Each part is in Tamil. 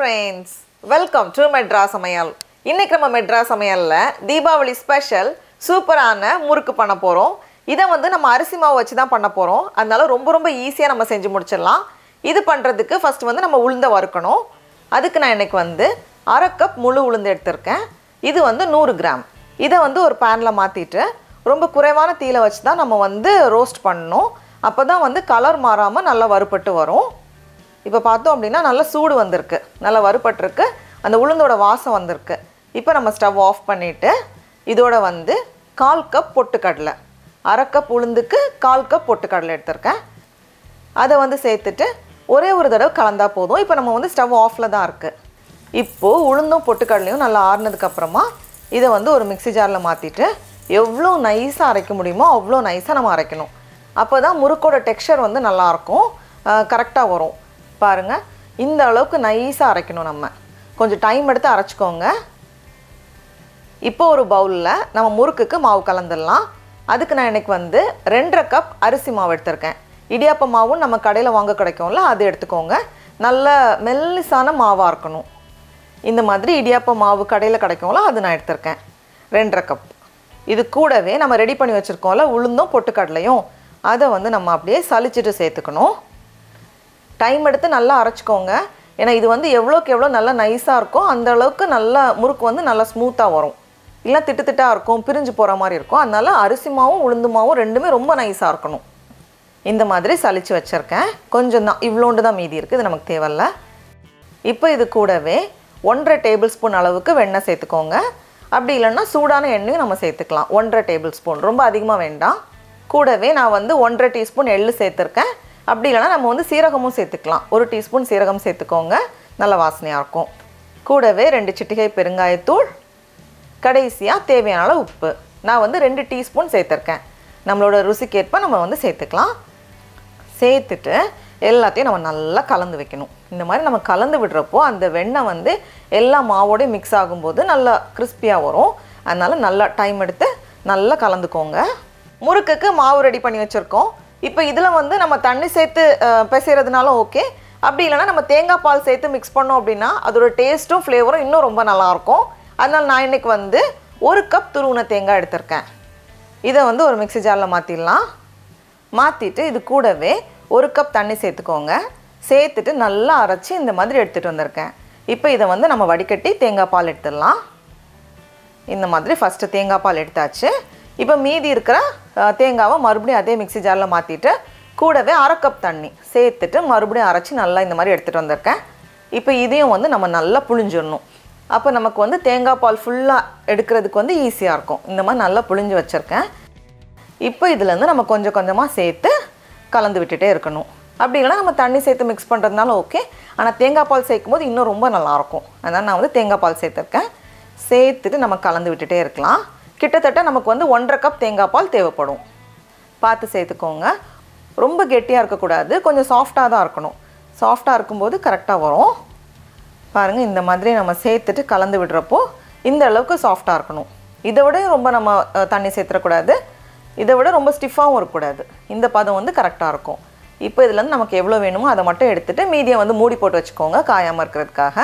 ஃப்ரெண்ட்ஸ் வெல்கம் டு மெட்ரா சமையல் இன்னைக்கு நம்ம மெட்ரா சமையலில் தீபாவளி ஸ்பெஷல் சூப்பரான முறுக்கு பண்ண போகிறோம் இதை வந்து நம்ம அரிசி மாவு வச்சு தான் பண்ண போகிறோம் அதனால ரொம்ப ரொம்ப ஈஸியாக நம்ம செஞ்சு முடிச்சிடலாம் இது பண்ணுறதுக்கு ஃபஸ்ட்டு வந்து நம்ம உளுந்த வறுக்கணும் அதுக்கு நான் இன்னைக்கு வந்து அரை கப் முழு உளுந்து எடுத்திருக்கேன் இது வந்து நூறு கிராம் இதை வந்து ஒரு பேனில் மாற்றிட்டு ரொம்ப குறைவான தீயில வச்சு தான் நம்ம வந்து ரோஸ்ட் பண்ணணும் அப்போ தான் வந்து கலர் மாறாமல் நல்லா வறுபட்டு வரும் இப்போ பார்த்தோம் அப்படின்னா நல்லா சூடு வந்திருக்கு நல்லா வறுபட்டிருக்கு அந்த உளுந்தோட வாசம் வந்திருக்கு இப்போ நம்ம ஸ்டவ் ஆஃப் பண்ணிவிட்டு இதோட வந்து கால் கப் பொட்டுக்கடலை அரை கப் உளுந்துக்கு கால் கப் பொட்டுக்கடலை எடுத்திருக்கேன் அதை வந்து சேர்த்துட்டு ஒரே ஒரு தடவை கலந்தா போதும் இப்போ நம்ம வந்து ஸ்டவ் ஆஃபில் தான் இருக்குது இப்போது உளுந்தும் பொட்டுக்கடலையும் நல்லா ஆறுனதுக்கப்புறமா இதை வந்து ஒரு மிக்ஸி ஜாரில் மாற்றிட்டு எவ்வளோ நைஸாக அரைக்க முடியுமோ அவ்வளோ நைஸாக நம்ம அரைக்கணும் அப்போ தான் முறுக்கோட டெக்ஸ்சர் வந்து நல்லாயிருக்கும் கரெக்டாக வரும் பாருங்கள் இந்த அளவுக்கு நைஸாக அரைக்கணும் நம்ம கொஞ்சம் டைம் எடுத்து அரைச்சிக்கோங்க இப்போ ஒரு பவுலில் நம்ம முறுக்குக்கு மாவு கலந்துடலாம் அதுக்கு நான் இன்னைக்கு வந்து ரெண்டரை கப் அரிசி மாவு எடுத்திருக்கேன் இடியாப்ப மாவும் நம்ம கடையில் வாங்க கிடைக்கும்ல அது எடுத்துக்கோங்க நல்ல மெல்லிசான மாவாக இருக்கணும் இந்த மாதிரி இடியாப்ப மாவு கடையில் கிடைக்கும்ல அது நான் எடுத்திருக்கேன் ரெண்டரை கப் இது கூடவே நம்ம ரெடி பண்ணி வச்சுருக்கோம்ல உளுந்தும் பொட்டுக்கடலையும் அதை வந்து நம்ம அப்படியே சலிச்சிட்டு சேர்த்துக்கணும் டைம் எடுத்து நல்லா அரைச்சிக்கோங்க ஏன்னா இது வந்து எவ்வளோக்கு எவ்வளோ நல்லா நைஸாக இருக்கோ அந்த அளவுக்கு நல்லா முறுக்கு வந்து நல்லா ஸ்மூத்தாக வரும் இல்லை திட்டு திட்டாக இருக்கும் பிரிஞ்சு போகிற மாதிரி இருக்கும் அதனால அரிசி மாவும் உளுந்து மாவும் ரெண்டுமே ரொம்ப நைஸாக இருக்கணும் இந்த மாதிரி சலிச்சு வச்சுருக்கேன் கொஞ்சம் தான் இவ்வளோண்டு தான் மீதி இருக்குது இது நமக்கு தேவையில்ல இப்போ இது கூடவே ஒன்றரை டேபிள் ஸ்பூன் அளவுக்கு வெண்ணெய் சேர்த்துக்கோங்க அப்படி இல்லைன்னா சூடான எண்ணெயும் நம்ம சேர்த்துக்கலாம் ஒன்றரை டேபிள் ஸ்பூன் ரொம்ப அதிகமாக வேண்டாம் கூடவே நான் வந்து ஒன்றரை டீஸ்பூன் எள்ளு சேர்த்துருக்கேன் அப்படி இல்லைன்னா நம்ம வந்து சீரகமும் சேர்த்துக்கலாம் ஒரு டீஸ்பூன் சீரகம் சேர்த்துக்கோங்க நல்ல வாசனையாக இருக்கும் கூடவே ரெண்டு சிட்டிகை பெருங்காயத்தூள் கடைசியாக தேவையான அளவு உப்பு நான் வந்து ரெண்டு டீஸ்பூன் சேர்த்துருக்கேன் நம்மளோட ருசிக்கேற்ப நம்ம வந்து சேர்த்துக்கலாம் சேர்த்துட்டு எல்லாத்தையும் நம்ம நல்லா கலந்து வைக்கணும் இந்த மாதிரி நம்ம கலந்து விடுறப்போ அந்த வெண்ணெய் வந்து எல்லா மாவோடையும் மிக்ஸ் ஆகும்போது நல்லா கிறிஸ்பியாக வரும் அதனால் நல்லா டைம் எடுத்து நல்லா கலந்துக்கோங்க முறுக்குக்கு மாவு ரெடி பண்ணி வச்சுருக்கோம் இப்போ இதில் வந்து நம்ம தண்ணி சேர்த்து அஹ், பிசைறதுனாலும் ஓகே அப்படி இல்லைன்னா நம்ம தேங்காய் பால் சேர்த்து மிக்ஸ் பண்ணோம் அப்படின்னா அதோட டேஸ்ட்டும் ஃப்ளேவரும் இன்னும் ரொம்ப நல்லாயிருக்கும் அதனால் நான் இன்னைக்கு வந்து ஒரு கப் துருவின தேங்காய் எடுத்திருக்கேன் இதை வந்து ஒரு மிக்ஸி ஜாரில் மாற்றிடலாம் மாற்றிட்டு இது கூடவே ஒரு கப் தண்ணி சேர்த்துக்கோங்க சேர்த்துட்டு நல்லா அரைச்சி இந்த மாதிரி எடுத்துகிட்டு வந்திருக்கேன் இப்போ இதை வந்து நம்ம வடிகட்டி தேங்காய் பால் எடுத்துடலாம் இந்த மாதிரி ஃபஸ்ட்டு தேங்காய் பால் எடுத்தாச்சு இப்போ மீதி இருக்கிற அஹ், தேங்காவை மறுபடியும் அதே மிக்ஸி ஜாரில் மாற்றிட்டு கூடவே அரை கப் தண்ணி சேர்த்துட்டு மறுபடியும் அரைச்சி நல்லா இந்த மாதிரி எடுத்துகிட்டு வந்திருக்கேன் இப்போ இதையும் வந்து நம்ம நல்லா புழிஞ்சிடணும் அப்போ நமக்கு வந்து தேங்காய் பால் ஃபுல்லாக எடுக்கிறதுக்கு வந்து ஈஸியாக இருக்கும் இந்த மாதிரி நல்லா புழிஞ்சு வச்சுருக்கேன் இப்போ இதுலேருந்து நம்ம கொஞ்சம் கொஞ்சமாக சேர்த்து கலந்து விட்டுட்டே இருக்கணும் அப்படி இல்லைன்னா நம்ம தண்ணி சேர்த்து மிக்ஸ் பண்ணுறதுனால ஓகே ஆனால் தேங்காய் பால் சேர்க்கும் போது இன்னும் ரொம்ப நல்லாயிருக்கும் அதனால் நான் வந்து தேங்காய் பால் சேர்த்துருக்கேன் சேர்த்துட்டு நம்ம கலந்து விட்டுட்டே இருக்கலாம் கிட்டத்தட்ட நமக்கு வந்து ஒன்றரை கப் தேங்காய் பால் தேவைப்படும் பார்த்து சேர்த்துக்கோங்க ரொம்ப கெட்டியாக இருக்கக்கூடாது கொஞ்சம் சாஃப்டாக தான் இருக்கணும் சாஃப்டாக இருக்கும்போது கரெக்டாக வரும் பாருங்கள் இந்த மாதிரி நம்ம சேர்த்துட்டு கலந்து விடுறப்போ இந்த அளவுக்கு சாஃப்டாக இருக்கணும் இதை விட ரொம்ப நம்ம அஹ், தண்ணி சேர்த்துடக்கூடாது இதை விட ரொம்ப ஸ்டிஃபாகவும் இருக்கக்கூடாது இந்த பதம் வந்து கரெக்டாக இருக்கும் இப்போ இதுலேருந்து நமக்கு எவ்வளோ வேணுமோ அதை மட்டும் எடுத்துகிட்டு மீதியை வந்து மூடி போட்டு வச்சுக்கோங்க காயாமல் இருக்கிறதுக்காக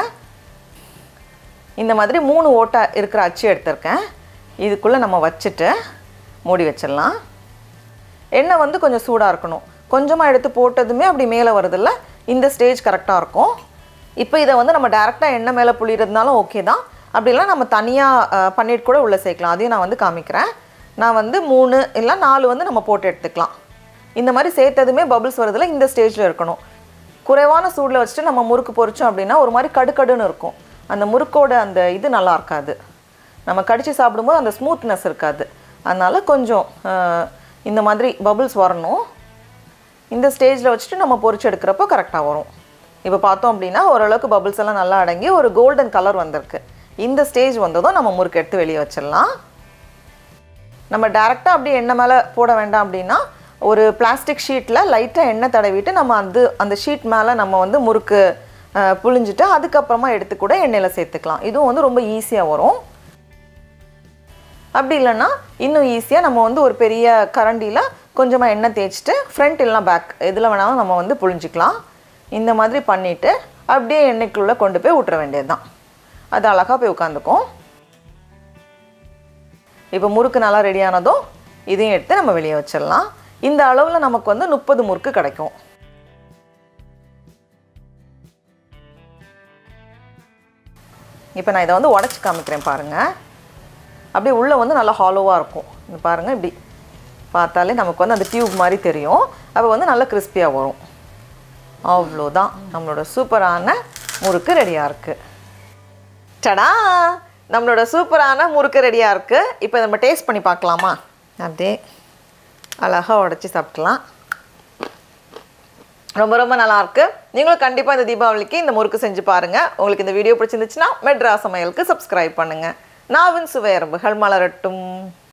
இந்த மாதிரி மூணு ஓட்டை இருக்கிற அச்சு எடுத்திருக்கேன் இதுக்குள்ளே நம்ம வச்சுட்டு மூடி வச்சிடலாம் எண்ணெய் வந்து கொஞ்சம் சூடாக இருக்கணும் கொஞ்சமாக எடுத்து போட்டதுமே அப்படி மேலே வருதில்ல இந்த ஸ்டேஜ் கரெக்டாக இருக்கும் இப்போ இதை வந்து நம்ம டேரெக்டாக எண்ணெய் மேலே புளியறதுனாலும் ஓகே தான் அப்படி இல்லைனா நம்ம தனியாக பன்னீர் கூட உள்ளே சேர்க்கலாம் அதையும் நான் வந்து காமிக்கிறேன் நான் வந்து மூணு இல்லை நாலு வந்து நம்ம போட்டு எடுத்துக்கலாம் இந்த மாதிரி சேர்த்ததுமே பபிள்ஸ் வருதுல இந்த ஸ்டேஜில் இருக்கணும் குறைவான சூடில் வச்சுட்டு நம்ம முறுக்கு பொரிச்சோம் அப்படின்னா ஒரு மாதிரி கடுக்கடுன்னு இருக்கும் அந்த முறுக்கோட அந்த இது நல்லா இருக்காது நம்ம கடித்து சாப்பிடும்போது அந்த ஸ்மூத்னஸ் இருக்காது அதனால் கொஞ்சம் அஹ், இந்த மாதிரி பபிள்ஸ் வரணும் இந்த ஸ்டேஜில் வச்சுட்டு நம்ம பொரிச்சு எடுக்கிறப்போ கரெக்டாக வரும் இப்போ பார்த்தோம் அப்படின்னா ஓரளவுக்கு பபிள்ஸ் எல்லாம் நல்லா அடங்கி ஒரு கோல்டன் கலர் வந்திருக்கு இந்த ஸ்டேஜ் வந்ததும் நம்ம முறுக்கு எடுத்து வெளியே வச்சிடலாம் நம்ம டேரெக்டாக அப்படியே எண்ணெய் மேலே போட வேண்டாம் அப்படின்னா ஒரு பிளாஸ்டிக் ஷீட்டில் லைட்டாக எண்ணெய் தடவிட்டு நம்ம அந்த அந்த ஷீட் மேலே நம்ம வந்து முறுக்கு அஹ், புழிஞ்சிட்டு அதுக்கப்புறமா எடுத்து கூட எண்ணெயில் சேர்த்துக்கலாம் இதுவும் வந்து ரொம்ப ஈஸியாக வரும் அப்படி இல்லைன்னா இன்னும் ஈஸியாக நம்ம வந்து ஒரு பெரிய கரண்டியில் கொஞ்சமாக எண்ணெய் தேய்ச்சிட்டு ஃப்ரண்ட் இல்லைனா பேக் எதில் வேணாலும் நம்ம வந்து புழிஞ்சிக்கலாம் இந்த மாதிரி பண்ணிவிட்டு அப்படியே எண்ணெய்க்குள்ளே கொண்டு போய் விட்டுற வேண்டியது தான் அது அழகாக போய் உட்காந்துக்கும் இப்போ முறுக்கு நல்லா ரெடியானதும் இதையும் எடுத்து நம்ம வெளியே வச்சிடலாம் இந்த அளவில் நமக்கு வந்து முப்பது முறுக்கு கிடைக்கும் இப்போ நான் இதை வந்து உடச்சி காமிக்கிறேன் பாருங்கள் அப்படியே உள்ளே வந்து நல்லா ஹாலோவாக இருக்கும் இது பாருங்கள் இப்படி பார்த்தாலே நமக்கு வந்து அந்த டியூப் மாதிரி தெரியும் அப்போ வந்து நல்லா கிறிஸ்பியாக வரும் அவ்வளோதான் நம்மளோட சூப்பரான முறுக்கு ரெடியாக இருக்குது டடா நம்மளோட சூப்பரான முறுக்கு ரெடியாக இருக்குது இப்போ நம்ம டேஸ்ட் பண்ணி பார்க்கலாமா அப்படியே அழகாக உடச்சி சாப்பிட்லாம் ரொம்ப ரொம்ப நல்லா இருக்கு நீங்களும் கண்டிப்பாக இந்த தீபாவளிக்கு இந்த முறுக்கு செஞ்சு பாருங்கள் உங்களுக்கு இந்த வீடியோ பிடிச்சிருந்துச்சுன்னா மெட்ரா சமையலுக்கு சப்ஸ்கிரைப் பண்ணுங்கள் நாவின் சுவையரம்புகள் மலரட்டும்